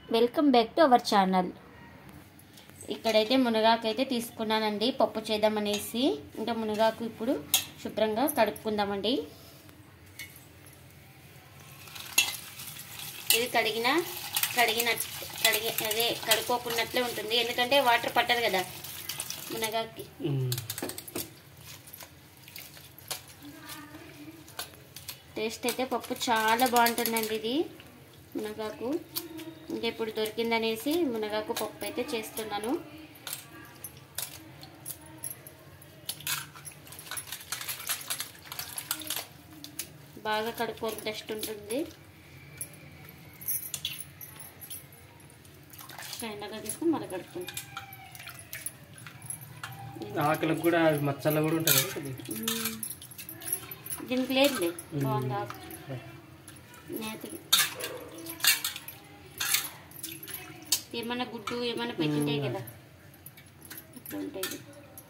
Welcome back to our channel ఇక్కడైతే మునగాకు అయితే తీసుకున్నానండి పప్పు చేద్దామనేసి ఇంకా మునగాకు ఇప్పుడు శుభ్రంగా కడుక్కుందామండి ఇది కడిగిన కడిగిన కడిగి అదే కడుక్కోకున్నట్లే ఉంటుంది ఎందుకంటే వాటర్ పట్టదు కదా మునగాకి టేస్ట్ అయితే పప్పు చాలా బాగుంటుందండి ఇది మునగాకు ఇంకా ఇప్పుడు దొరికిందనేసి మునగాకు పప్పు అయితే చేస్తున్నాను బాగా కడుక్కోవాలి డస్ట్ ఉంటుంది ఎండగా తీసుకుని మళ్ళీ కడుక్కుంటాం ఆకులకు కూడా మచ్చలు కూడా ఉంటుంది కదా కొద్దిగా. మ్మ్. దీనికి లేదులే బాగుంది ఆకు నేతకి ఏమన్నా గుడ్డు ఏమన్నా పెట్టింటాయి కదా అట్లా ఉంటాయి ఇది.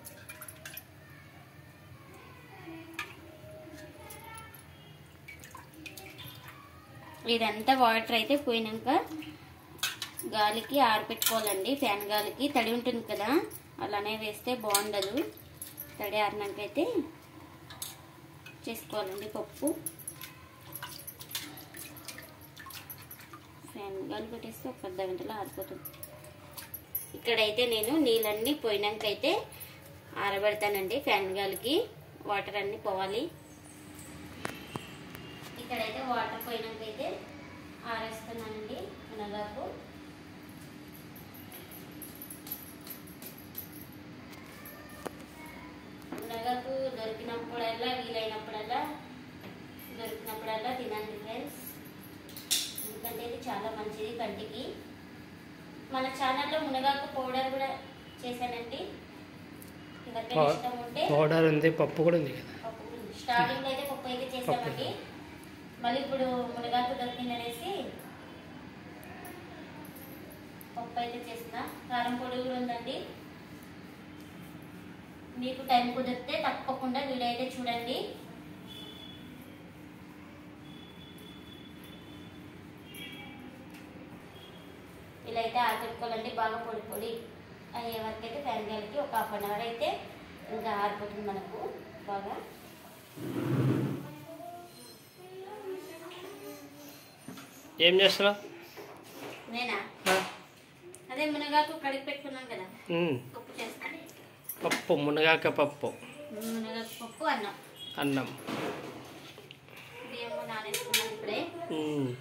ఇదంతా వాటర్ అయితే పోయినాక గాలికి ఆరపెట్టుకోవాలండి ఫ్యాన్ గాలికి తడి ఉంటుంది కదా అలానే వేస్తే బాగుండదు తడి ఆరినాకైతే చేసుకోవాలండి పప్పు ఫ్యాన్ గాలి పెట్టేస్తే ఒక అర్ధ గంటలో ఆరిపోతుంది ఇక్కడైతే నేను నీళ్ళన్నీ పోయినాక అయితే ఆరబెడతానండి ఫ్యాన్ గాలికి వాటర్ అన్నీ పోవాలి ఇక్కడైతే వాటర్ పోయినాక అయితే ఆరేస్తున్నానండి మునగాకు మునగాకు దొరికినప్పుడల్లా వీలైనప్పుడల్లా దొరికినప్పుడల్లా తినండి ఫ్రెండ్స్ ఎందుకంటే ఇది చాలా మంచిది కంటికి మన ఛానల్లో మునగాకు పౌడర్ కూడా చేశానండి ఎవరికైనా పౌ- ఇష్టం ఉంటే పౌడర్ ఉంది పప్పు కూడా ఉంది కదా పప్పు స్టార్టింగ్ అయితే పప్పు అయితే చేసామండి మళ్ళీ ఇప్పుడు మునగాకు దొరికిందనేసి పప్పు అయితే చేసిన కారం పొడి కూడా ఉందండి మీకు టైం కుదిరితే తప్పకుండా వీడియో అయితే చూడండి ఇలా అయితే ఆరిపెట్టుకోవాలండి బాగా పొడి పొడి అయ్యే వరకు అయితే ఫ్యాన్ గాలికి ఒక హాఫ్ అన్ అవర్ అయితే ఇంకా ఆరిపోతుంది మనకు బాగా ఏం చేస్తున్నావు నేనా ఆ? అదే మునగాకు కడిగి పెట్టుకున్నాం కదా ఉమ్. పప్పు చేస్తాను పప్పు మునగాక పప్పు మునగాకు పప్పు అన్నం అన్నం బియ్యం నానేసుకున్నాను ఇప్పుడే ఉమ్.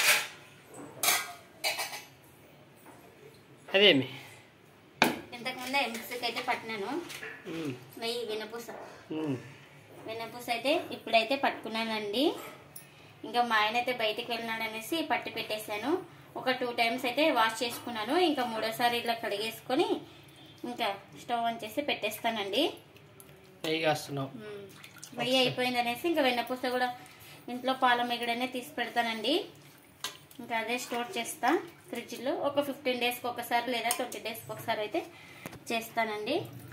అదేమి ఇంతకుముందే మిక్సీకి అయితే పట్టినాను ఉమ్. నెయ్యి వెనపూస ఉమ్. వెనపూస అయితే ఇప్పుడైతే పట్టుకున్నానండి ఇంకా మా ఆయన అయితే బయటికి వెళ్ళినాడు అనేసి పట్టి పెట్టేశాను ఒక టూ టైమ్స్ అయితే వాష్ చేసుకున్నాను ఇంకా మూడోసారి ఇలా కడిగేసుకొని ఇంకా స్టవ్ ఆన్ చేసి పెట్టేస్తానండి నెయ్యి కాస్తున్నావు మ్మ్. రెడీ అయిపోయింది అనేసి ఇంకా వెన్నపూస కూడా ఇంట్లో పాల మిగడనే తీసి పెడతానండి ఇంకా అదే స్టోర్ చేస్తా ఫ్రిడ్జ్లో ఒక ఫిఫ్టీన్ డేస్కి ఒకసారి లేదా ట్వంటీ డేస్కి ఒకసారి అయితే చేస్తానండి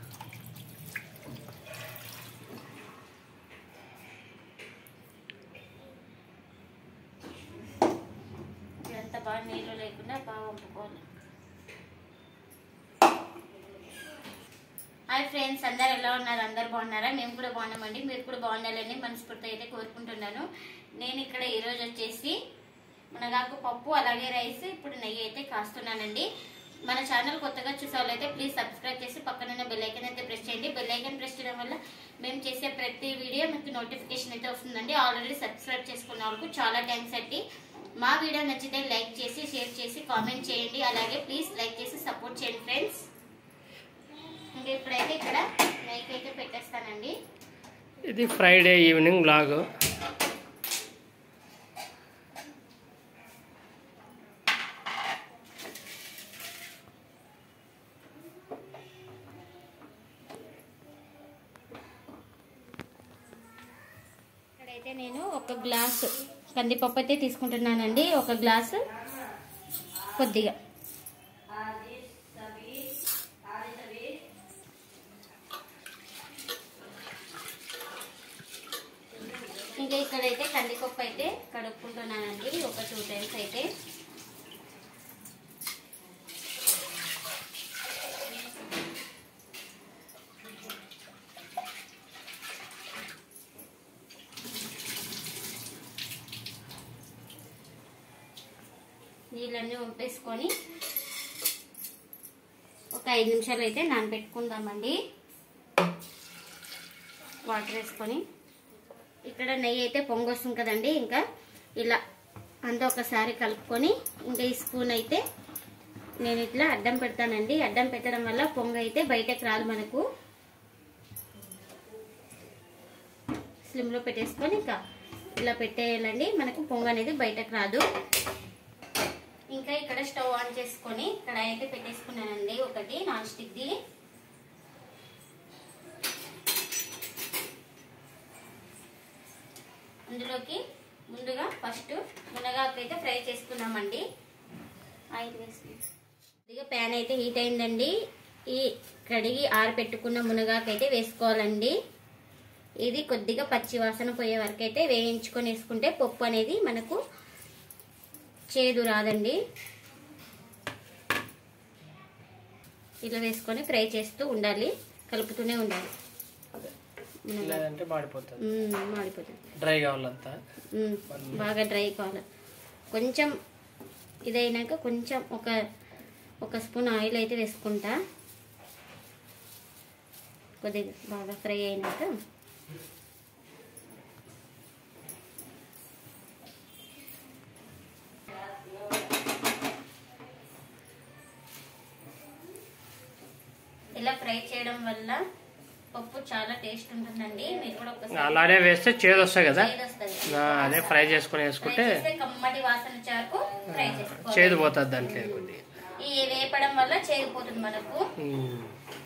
ఇదంతా బాగా నీళ్ళు లేకుండా బాగా వంపుకోవాలి హాయ్ ఫ్రెండ్స్ అందరు ఎలా ఉన్నారు అందరు బాగున్నారా మేము కూడా బాగున్నామండి మీరు కూడా బాగుండాలని మనస్ఫూర్తి అయితే కోరుకుంటున్నాను నేను ఇక్కడ ఈరోజు వచ్చేసి మునగాకు పప్పు అలాగే రైస్ ఇప్పుడు నెయ్యి అయితే కాస్తున్నానండి మన ఛానల్ కొత్తగా చూసే వాళ్ళైతే ప్లీజ్ సబ్స్క్రైబ్ చేసి పక్కనున్న బెల్ ఐకన్ అయితే ప్రెస్ చేయండి బెల్ ఐకన్ ప్రెస్ చేయడం వల్ల మేము చేసే ప్రతి వీడియో మీకు నోటిఫికేషన్ అయితే వస్తుందండి ఆల్రెడీ సబ్స్క్రైబ్ చేసుకున్న వాళ్ళకు చాలా థ్యాంక్స్ అండి మా వీడియో నచ్చితే లైక్ చేసి షేర్ చేసి కామెంట్ చేయండి అలాగే ప్లీజ్ లైక్ చేసి సపోర్ట్ చేయండి ఫ్రెండ్స్ ఇంకా ఇప్పుడైతే ఇక్కడ నెయ్యికి అయితే పెట్టేస్తానండి ఇది ఫ్రైడే ఈవినింగ్ బ్లాగ్ ఇక్కడైతే నేను ఒక గ్లాసు కందిపప్పు అయితే తీసుకుంటున్నానండి ఒక గ్లాసు కొద్దిగా ఇంకా ఇక్కడైతే కందిపప్పు అయితే కడుక్కుంటున్నానండి ఒక టూ టైమ్స్ అయితే నీళ్ళన్నీ వంపేసుకొని ఒక ఐదు నిమిషాలు అయితే నానబెట్టుకుందామండి వాటర్ వేసుకొని ఇక్కడ నెయ్యి అయితే పొంగొస్తుంది కదండి ఇంకా ఇలా అంతా ఒకసారి కలుపుకొని ఇంకా ఈ స్పూన్ అయితే నేను ఇట్లా అడ్డం పెడతానండి అడ్డం పెట్టడం వల్ల పొంగ అయితే బయటకు రాదు మనకు స్లిమ్లో పెట్టేసుకొని ఇంకా ఇలా పెట్టేయాలండి మనకు పొంగ అనేది బయటకు రాదు ఇంకా ఇక్కడ స్టవ్ ఆన్ చేసుకొని కడాయి అయితే పెట్టేసుకున్నానండి ఒకటి నాన్ స్టిక్ది అందులోకి ముందుగా ఫస్ట్ మునగాకు అయితే ఫ్రై చేసుకున్నామండి ఆయిల్ వేసి కొద్దిగా ప్యాన్ అయితే హీట్ అయిందండి ఈ కడిగి ఆరబెట్టుకున్న మునగాకు అయితే వేసుకోవాలండి ఇది కొద్దిగా పచ్చి వాసన పోయే వరకు అయితే వేయించుకొని వేసుకుంటే పప్పు అనేది మనకు చేదు రాదండి ఇలా వేసుకొని ఫ్రై చేస్తూ ఉండాలి కలుపుతూనే ఉండాలి మునగాకు. లేదంటే మాడిపోతుంది మ్మ్, మాడిపోతుంది డ్రై కావాలంతా మ్మ్. బాగా డ్రై కావాలి కొంచెం ఇదైనాక కొంచెం ఒక ఒక స్పూన్ ఆయిల్ అయితే వేసుకుంటా కొద్దిగా బాగా ఫ్రై అయినాక ఇలా ఫ్రై చేయడం వల్ల పప్పు చాలా టేస్ట్ ఉంటుందండి మీరు కూడా ఒకసారి అలానే వేస్తే చేదు వస్తాయి కదా చేదు వస్తది. ఆ, అదే ఫ్రై చేసుకొని ఫ్రై వేసుకుంటే చేస్తే కమ్మటి వాసన చాకు ఫ్రై చేసుకోవాలి చేదు పోతుంది దాంట్లో కొద్దిగా ఈ వేపడం వల్ల చేదిపోతుంది మనకు ఉమ్.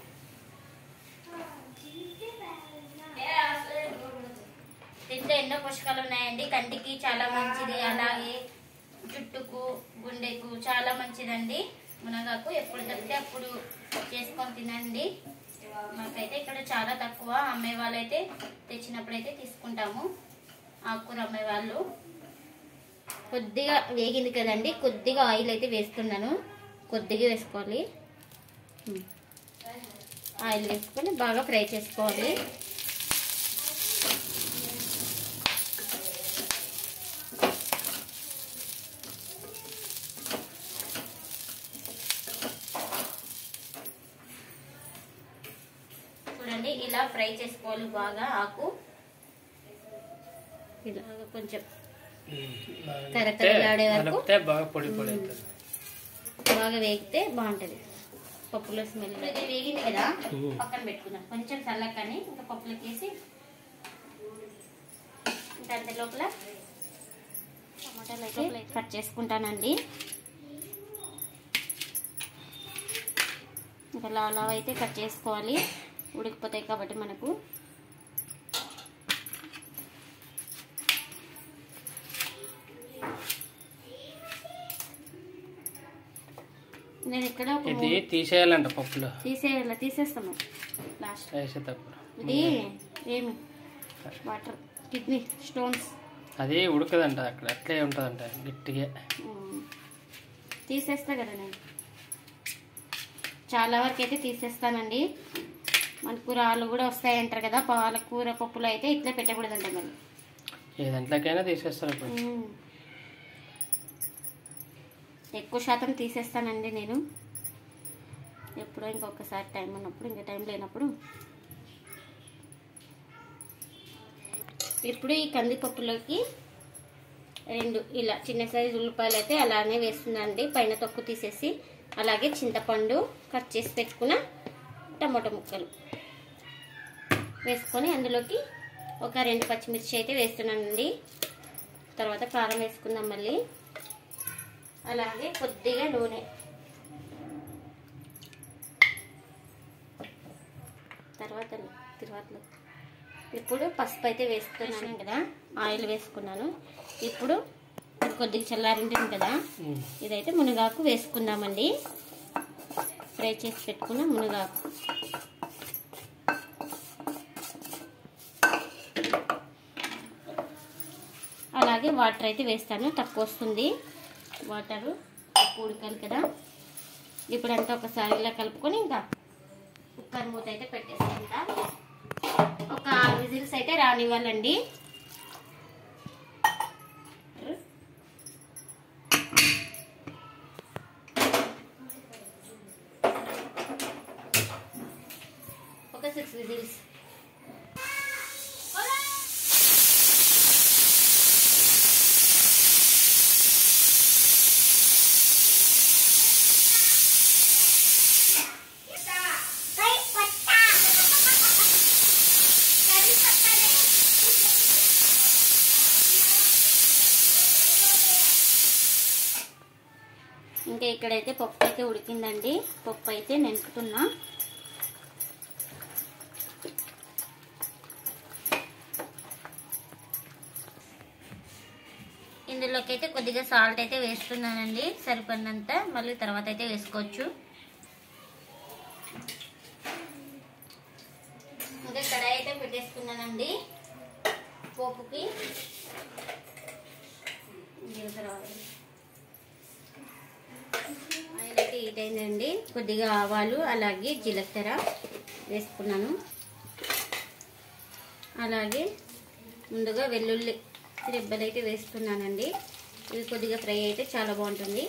దీంట్లో ఎన్నో పోషకాలు ఉన్నాయండి కంటికి చాలా మంచిది అలాగే జుట్టుకు గుండెకు చాలా మంచిదండి మునగాకు ఎప్పుడు దొరికితే అప్పుడు చేసుకొని తినండి మాకైతే ఇక్కడ చాలా తక్కువ అమ్మే వాళ్ళైతే తెచ్చినప్పుడైతే తీసుకుంటాము ఆకుకూర అమ్మే వాళ్ళు కొద్దిగా వేగింది కదండి కొద్దిగా ఆయిల్ అయితే వేస్తున్నాను కొద్దిగా వేసుకోవాలి ఉమ్. ఆయిల్ వేసుకొని బాగా ఫ్రై చేసుకోవాలి చూడండి ఇలా ఫ్రై చేసుకోవాలి బాగా ఆకు ఇలా కొంచెం ఉమ్. కరకరలాడే వరకు? నలిపితే బాగా పొడి పొడి అవుతుంది బాగా వేగితే బాగుంటది పప్పులో స్మెల్ ఇది వేగింది కదా మ్మ్. పక్కన పెట్టుకుందాం కొంచెం చల్లకని ఇంకా పప్పులోకి వేసి ఇంకా అంత లోపల టమాటాలు అయితే కట్ చేసుకుంటానండి ఇంకా లావ్ లావ్ అయితే కట్ చేసుకోవాలి ఉడికిపోతాయి కాబట్టి మనకు నేను ఇక్కడ ఒక ఇది తీసేయాలంట పప్పులో తీసేయాలి తీసేస్తాము లాస్ట్ వేసేటప్పుడు ఇది ఏమి వాటర్ కిడ్నీ స్టోన్స్ అది ఉడకదంట అక్కడ అట్లే ఉంటుందంట గట్టిగా తీసేస్తా కదా నేను చాలా వరకు అయితే తీసేస్తానండి మనకు రాళ్ళు కూడా వస్తాయంటారు కదా పాలకూర పప్పులు అయితే ఇట్లా పెట్టకూడదంట మరి ఏ దాంట్లోకైనా తీసేస్తారు ఇప్పుడు మ్మ్. ఎక్కువ శాతం తీసేస్తానండి నేను ఎప్పుడో ఇంకొకసారి టైం ఉన్నప్పుడు ఇంకా టైం లేనప్పుడు ఇప్పుడు ఈ కందిపప్పులోకి రెండు ఇలా చిన్న సైజు ఉల్లిపాయలు అయితే అలానే వేస్తుందండి పైన తొక్కు తీసేసి అలాగే చింతపండు కట్ చేసి పెట్టుకున్న టమాటో ముక్కలు వేసుకొని అందులోకి ఒక రెండు పచ్చిమిర్చి అయితే వేస్తున్నానండి తర్వాత కారం వేసుకుందాం మళ్ళీ అలాగే కొద్దిగా నూనె తర్వాత తర్వాత ఇప్పుడు పసుపు అయితే వేస్తున్నాను కదా ఆయిల్ వేసుకున్నాను ఇప్పుడు ఇది కొద్దిగా చల్లారింటుంది కదా ఉమ్. ఇదైతే మునగాకు వేసుకుందామండి ఫ్రై చేసి పెట్టుకున్న మునగాకు అలాగే వాటర్ అయితే వేస్తాను తక్కువ వస్తుంది వాటరు ఉడకాలి కదా ఇప్పుడు అంతా ఒకసారి ఇలా కలుపుకొని ఇంకా కుక్కర్ మూత అయితే పెట్టేసుకుంటా ఒక ఆరు విజిల్స్ అయితే రానివ్వాలండి సిక్స్ విజిల్స్ ఇంకా ఇక్కడైతే పప్పు అయితే ఉడికిందండి పప్పు అయితే నెనుకుతున్నా ఇందులోకి అయితే కొద్దిగా సాల్ట్ అయితే వేస్తున్నానండి సరిపడినంత మళ్ళీ తర్వాత అయితే వేసుకోవచ్చు ఇంకా కడాయి అయితే పెట్టేసుకున్నానండి పోపుకి జీలకర్ర ఆవాలు. ఆయిల్ అయితే హీట్ అయిందండి కొద్దిగా ఆవాలు అలాగే జీలకర్ర వేసుకున్నాను అలాగే ముందుగా వెల్లుల్లి రెబ్బలు అయితే వేస్తున్నానండి ఇవి కొద్దిగా ఫ్రై అయితే చాలా బాగుంటుంది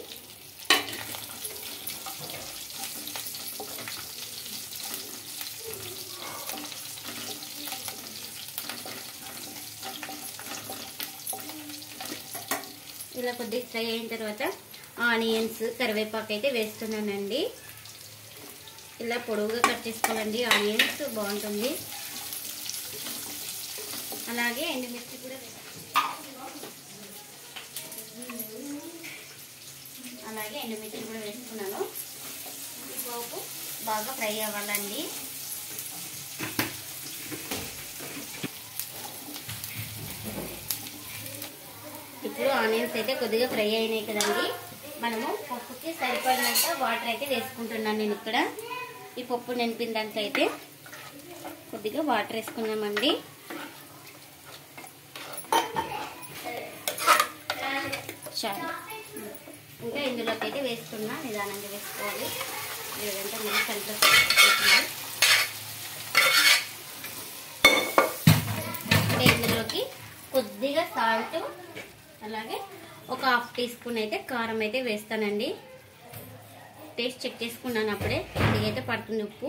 ఇలా కొద్దిగా ఫ్రై అయిన తర్వాత ఆనియన్స్ కరివేపాకు అయితే వేస్తున్నానండి ఇలా పొడవుగా కట్ చేసుకోవాలండి ఆనియన్స్ బాగుంటుంది అలాగే ఎండుమిర్చి కూడా వేస్తాను. అలాగే ఎండుమిర్చి కూడా వేసుకున్నాను ఈ పోపు బాగా ఫ్రై అవ్వాలండి ఇప్పుడు ఆనియన్స్ అయితే కొద్దిగా ఫ్రై అయినాయి కదండి మనము పప్పుకి సరిపడినంత వాటర్ అయితే వేసుకుంటున్నాను నేను ఇక్కడ ఈ పప్పు నింపిన దాంట్లో అయితే కొద్దిగా వాటర్ వేసుకున్నామండి చాలు ఇంకా ఇందులోకి అయితే వేసుకున్నా నిదానంగా వేసుకోవాలి లేదంటే మనకి కలిపి అంటే ఇందులోకి కొద్దిగా సాల్ట్ అలాగే ఒక హాఫ్ టీ స్పూన్ అయితే కారం అయితే వేస్తానండి టేస్ట్ చెక్ చేసుకున్నాను అప్పుడే కొద్దిగా అయితే పడుతుంది ఉప్పు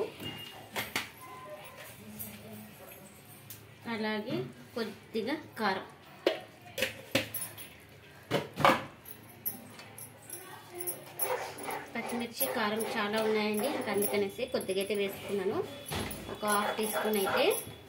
అలాగే కొద్దిగా కారం పచ్చిమిర్చి కారం చాలా ఉన్నాయండి ఇంకా అందుకనేసి కొద్దిగా అయితే వేసుకున్నాను ఒక హాఫ్ టీ స్పూన్ అయితే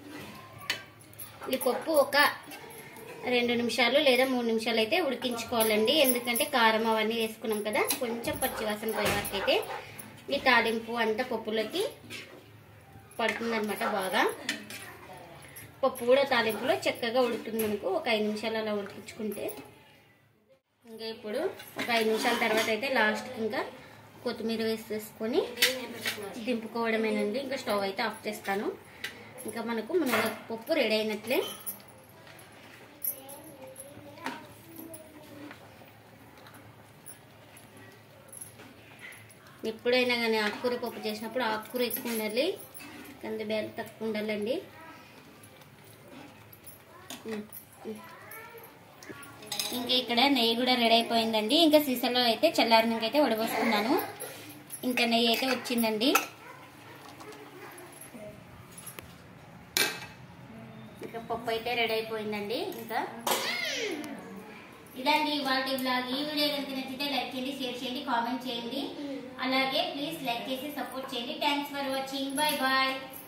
ఈ పప్పు ఒక రెండు నిమిషాలు లేదా మూడు నిమిషాలు అయితే ఉడికించుకోవాలండి ఎందుకంటే కారం అవన్నీ వేసుకున్నాం కదా కొంచెం పచ్చి వాసన పోయే వరకు అయితే ఈ తాలింపు అంతా పప్పులోకి పడుతుందన్నమాట బాగా పప్పు కూడా తాలింపులో చక్కగా ఉడుకుతుంది మనకు ఒక ఐదు నిమిషాలు అలా ఉడికించుకుంటే ఇంకా ఇప్పుడు ఒక ఐదు నిమిషాల తర్వాత అయితే లాస్ట్కి ఇంకా కొత్తిమీర వేసేసుకొని దింపుకోవడమేనండి ఇంకా స్టవ్ అయితే ఆఫ్ చేస్తాను ఇంకా మనకు మునగ పప్పు రెడీ అయినట్లే ఎప్పుడైనా కానీ ఆకుకూర పప్పు చేసినప్పుడు ఆకుకూర ఎక్కువ ఉండాలి కందిబేలు తక్కువ ఉండాలండి ఉమ్, ఉమ్. ఇంకా ఇక్కడ నెయ్యి కూడా రెడీ అయిపోయిందండి ఇంకా సీసాలో అయితే చల్లారినాక అయితే వడబోసుకున్నాను ఇంకా నెయ్యి అయితే వచ్చిందండి ఇంకా పప్పు అయితే రెడీ అయిపోయిందండి ఇంకా ఇదండి ఇవాళ బ్లాగ్ ఈ వీడియో కనుక నచ్చితే లైక్ చేయండి షేర్ చేయండి కామెంట్ చేయండి అలాగే ప్లీజ్ లైక్ చేసి సపోర్ట్ చేయండి thanks for watching bye bye